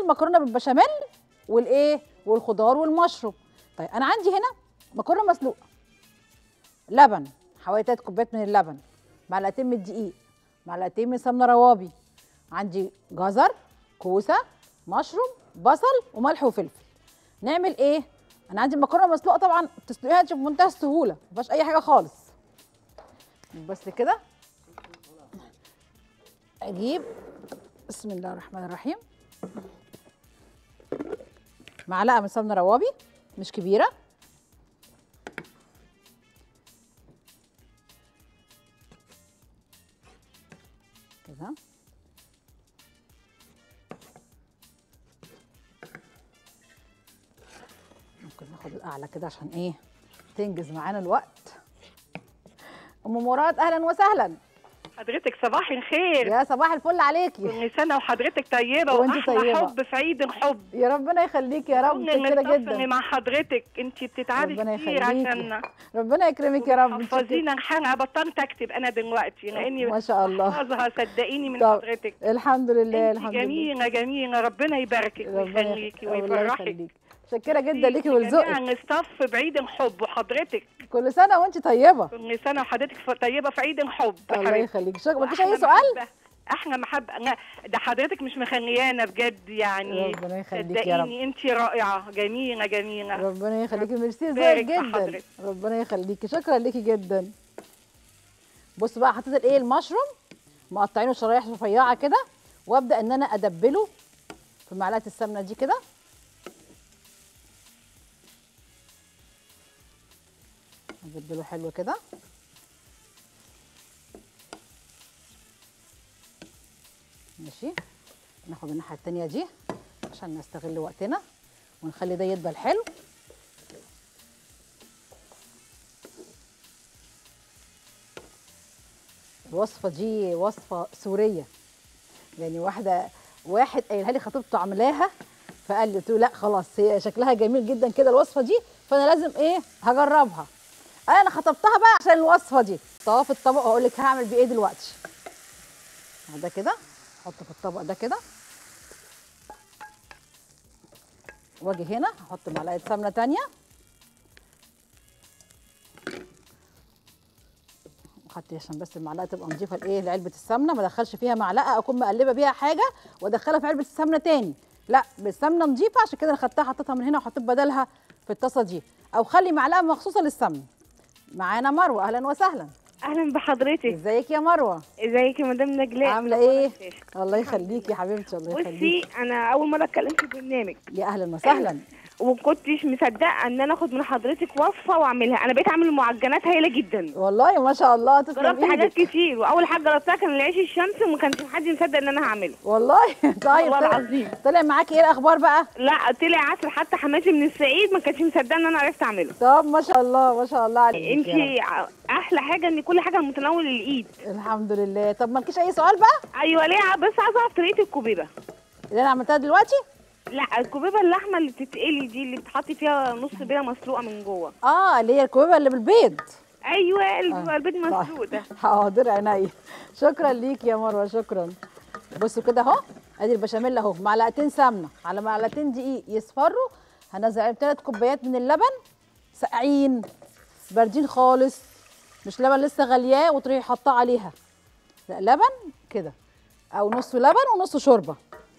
المكرونه بالبشاميل والايه والخضار والمشروم طيب انا عندي هنا مكرونه مسلوقه لبن حوالي 3 كوبايات من اللبن معلقتين من الدقيق معلقتين من سمنه روابي عندي جزر كوسه مشروم بصل وملح وفلفل نعمل ايه انا عندي المكرونه مسلوقه طبعا تسلقيها بمنتهى السهوله ما فيهاش اي حاجه خالص بس كده اجيب بسم الله الرحمن الرحيم معلقه من سمنه روابي مش كبيره كده ممكن ناخد الاعلى كده عشان ايه تنجز معانا الوقت ام مراد اهلا وسهلا حضرتك صباح الخير يا صباح الفل عليكي كل سنه وحضرتك طيبه وانت واحلى طيبة. حب في عيد الحب يا ربنا يخليكي يا رب كنا متشكره نتصل جدا مع حضرتك انت بتتعبي ربنا كتير يخليكي. عشاننا ربنا يكرمك يا رب متشكرة. حفظينا الحلقه بطلت اكتب انا دلوقتي لاني ما شاء الله حافظها صدقيني من طب حضرتك الحمد لله انت الحمد لله جميله جميله ربنا يباركك ربنا ويخليكي يخ- الله ويفرحك يخليك متشكره جدا ليكي ولذوقك نصطف بعيد الحب وحضرتك كل سنه وانت طيبه كل سنه وحضرتك ف- طيبه في عيد الحب الله حبيبتي. يخليك شكرا مفيش وأحلى اي سؤال محبة. احنا محبه أنا- ده حضرتك مش مخليانا بجد يعني ربنا يخليك يا رب صدقيني انت رائعه جميله جميله ربنا يخليكي ميرسي ذوقك بارك جدا بحضرتك. ربنا يخليكي شكرا ليكي جدا بص بقى حطيت الايه المشروم مقطعينه شرايح رفيعه كده وابدا ان انا ادبله في معلقه السمنه دي كده ادبله حلو كده ماشي ناخد الناحيه التانيه دي عشان نستغل وقتنا ونخلي ده يدبل حلو الوصفه دي وصفه سوريه يعني واحده واحد قايلها لي خطيبته عاملاها فقال لي قلت له لا خلاص هي شكلها جميل جدا كده الوصفه دي فانا لازم ايه هجربها انا خطبتها بقى عشان الوصفه دي طواف الطبق واقول لك هعمل بيه ايه دلوقتي ده كده احطه في الطبق ده كده واجي هنا احط معلقه سمنه تانية خدت عشان بس المعلقه تبقى نظيفه لايه لعلبه السمنه ما ادخلش فيها معلقه اكون مقلبه بيها حاجه وادخلها في علبه السمنه تاني لا بالسمنه نظيفه عشان كده انا خدتها حطيتها من هنا وحطيت بدلها في الطاسه دي او خلي معلقه مخصوصه للسمنه معانا مروه اهلا وسهلا اهلا بحضرتك ازيك يا مروه ازيك يا مدام نجلاء عامله ايه الله يخليكي يا حبيبتي الله بصي يخليكي انا اول مره اتكلم في البرنامج يا اهلا وسهلا وكنتش مصدقه ان انا اخد من حضرتك وصفه واعملها انا بقيت اعمل معجنات هايله جدا والله ما شاء الله تسلم جربت حاجات ايدك كتير واول حاجه جربتها كان العيش الشمسي وما كانش حد مصدق ان انا هعمله والله طيب والله طلع- العظيم. طلع معاكي ايه الاخبار بقى لا طلع عسل حتى حماتي من الصعيد ما كانتش مصدقه ان انا عرفت اعمله طب ما شاء الله ما شاء الله عليك انت احلى حاجه ان كل حاجه متناول الايد الحمد لله طب مالكيش اي سؤال بقى ايوه ليه بس عايزه اعرف طريقه الكوبيبه اللي انا عملتها دلوقتي لا الكوبيبه اللحمه اللي بتتقلي دي اللي بتحطي فيها نص بيضه مسلوقه من جوه اه اللي هي الكوبيبه اللي بالبيض ايوه البيض مسلوق ده حاضر عينيا شكرا ليك يا مروه شكرا بصوا كده اهو ادي البشاميل اهو معلقتين سمنه على معلقتين دقيق يصفروا هنزل عليهم ثلاث كوبايات من اللبن ساقعين باردين خالص مش لبن لسه غلياه وتروحي حاطاه عليها لا لبن كده او نص لبن ونص شوربه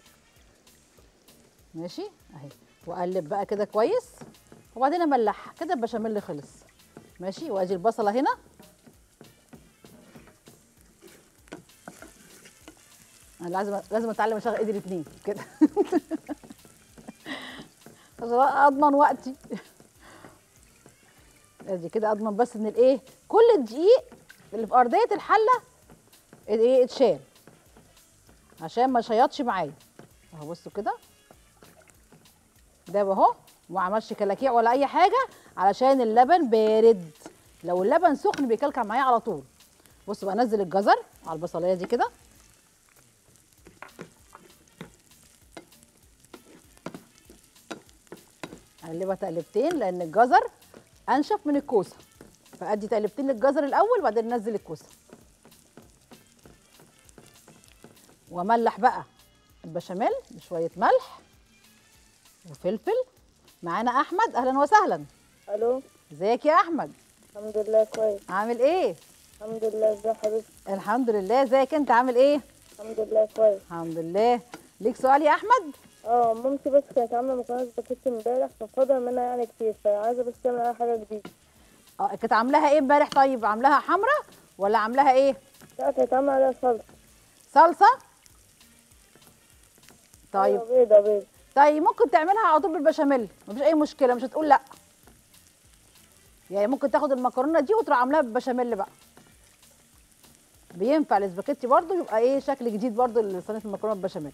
ماشي اهي واقلب بقى كده كويس وبعدين املح كده البشاميل خلص ماشي وادي البصله هنا انا لازم لازم اتعلم اشغل ايدي الاثنين كده عشان اضمن وقتي ادي كده اضمن بس ان الايه كل الدقيق اللي في ارضيه الحله ايه اتشال عشان ما يشيطش معايا اهو بصوا كده ده اهو وما عملش كلاكيع ولا اي حاجه علشان اللبن بارد لو اللبن سخن بيكلكع معايا على طول بصوا بقى انزل الجزر على البصلايه دي كده اقلبها تقلبتين لان الجزر انشف من الكوسه فادي تقلبتين للجزر الاول وبعدين ننزل الكوسه واملح بقى البشاميل بشويه ملح وفلفل معانا احمد اهلا وسهلا الو ازيك يا احمد الحمد لله كويس عامل ايه الحمد لله ازي حضرتك الحمد لله ازيك انت عامل ايه الحمد لله كويس الحمد لله ليك سؤال يا احمد اه مامتي بس كانت عامله مكرونه سباكيتي امبارح ففاضل منها يعني كتير فعايزه بس تعمل عليها حاجه جديده اه كانت عاملاها ايه امبارح طيب عاملاها حمرا ولا عاملاها ايه لا كانت عامله عليها صلصه صلصه طيب أيوة، بيضه بيضه طيب ممكن تعملها على طول بالبشاميل مفيش اي مشكله مش هتقول لا يعني ممكن تاخد المكرونه دي وتروح عاملاها بالبشاميل بقى بينفع الاسباجيتي برضو يبقى ايه شكل جديد برضو لصينيه المكرونه بالبشاميل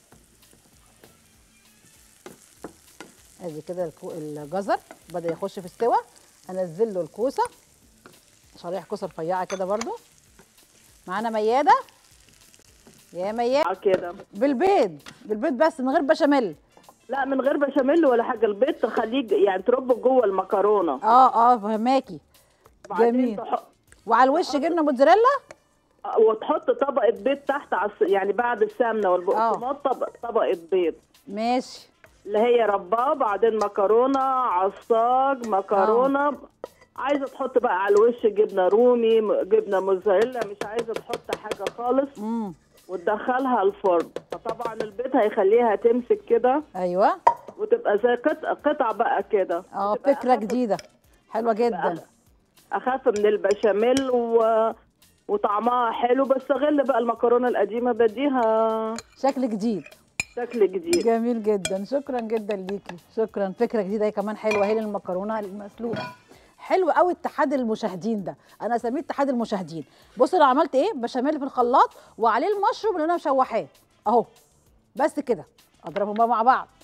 ادي كده الكو- الجزر بدا يخش في السوا انزل له الكوسه شرايح كوسه رفيعه كده برضو معانا مياده يا مياده كده بالبيض بالبيض بس من غير بشاميل لا من غير بشاميل ولا حاجه البيض تخليه يعني تربه جوه المكرونه اه اه فهماكي بعدين جميل تح- وعلى الوش جبنه موتزاريلا وتحط طبقه بيض تحت على الس- يعني بعد السمنه والبقسماط طبق طبقه بيض ماشي اللي هي رباه بعدين مكرونه عصاج مكرونه عايزه تحط بقى على الوش جبنه رومي م- جبنه موزاريلا مش عايزه تحط حاجه خالص امم وتدخلها الفرن فطبعا البيض هيخليها تمسك كده ايوه وتبقى زي قطع قطع بقى كده اه وتبقى فكره أخف- جديده حلوه جدا اخف من البشاميل و... وطعمها حلو بس اغل بقى المكرونه القديمه بديها شكل جديد شكل جديد جميل جدا شكرا جدا ليكي شكرا فكره جديده هي كمان حلوه هي المكرونه المسلوقه حلو قوي اتحاد المشاهدين ده انا اسميه اتحاد المشاهدين بص انا عملت ايه بشاميل في الخلاط وعليه المشروم اللي انا مشوحاه اهو بس كده اضربهم بقى مع بعض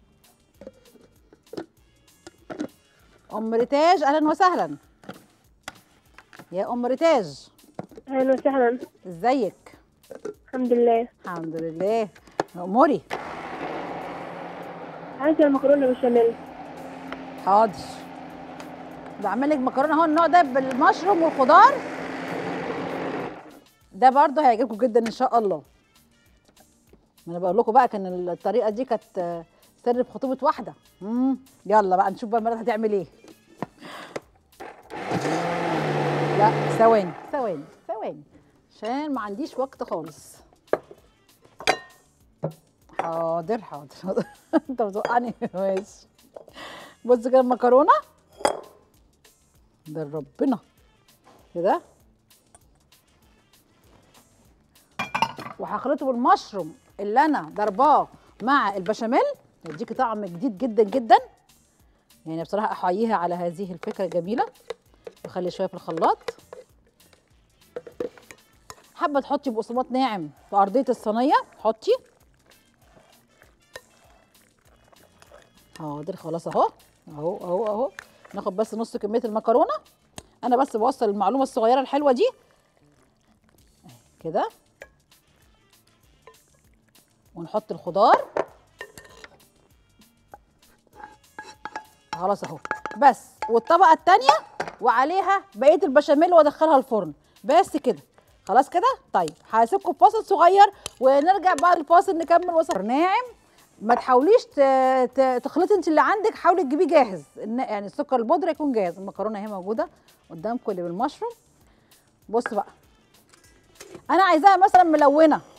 ام ريتاج اهلا وسهلا يا ام ريتاج اهلا وسهلا ازيك الحمد لله الحمد لله اموري عايزه المكرونه بشاميل حاضر بعمل لك مكرونه اهو النوع ده بالمشروم والخضار ده برضه هيعجبكم جدا ان شاء الله ما انا بقول لكم بقى كان الطريقه دي كانت آه، سر في خطوبه واحده امم يلا بقى نشوف بقى المرات هتعمل ايه لا ثواني ثواني ثواني عشان ما عنديش وقت خالص حاضر حاضر حاضر انت بتوقعني ماشي بص كده المكرونه ده ربنا كده وهخلطه بالمشروم اللي انا ضرباه مع البشاميل يديكي طعم جديد جدا جدا يعني بصراحه احييها على هذه الفكره الجميله اخلي شويه في الخلاط حابه تحطي بقسماط ناعم في ارضيه الصينيه حطي حاضر خلاص اهو اهو اهو اهو ناخد بس نص كميه المكرونه انا بس بوصل المعلومه الصغيره الحلوه دي أهي كده ونحط الخضار خلاص اهو بس والطبقه الثانيه وعليها بقيه البشاميل وادخلها الفرن بس كده خلاص كده طيب هسيبكم في فاصل صغير ونرجع بعد الفاصل نكمل وصفه ناعم ما تحاوليش ت- ت- تخلطي انت اللي عندك حاولي تجيبيه جاهز الن- يعني السكر البودره يكون جاهز المكرونه اهي موجوده قدامكم اللي بالمشروم بص بقى انا عايزاها مثلا ملونه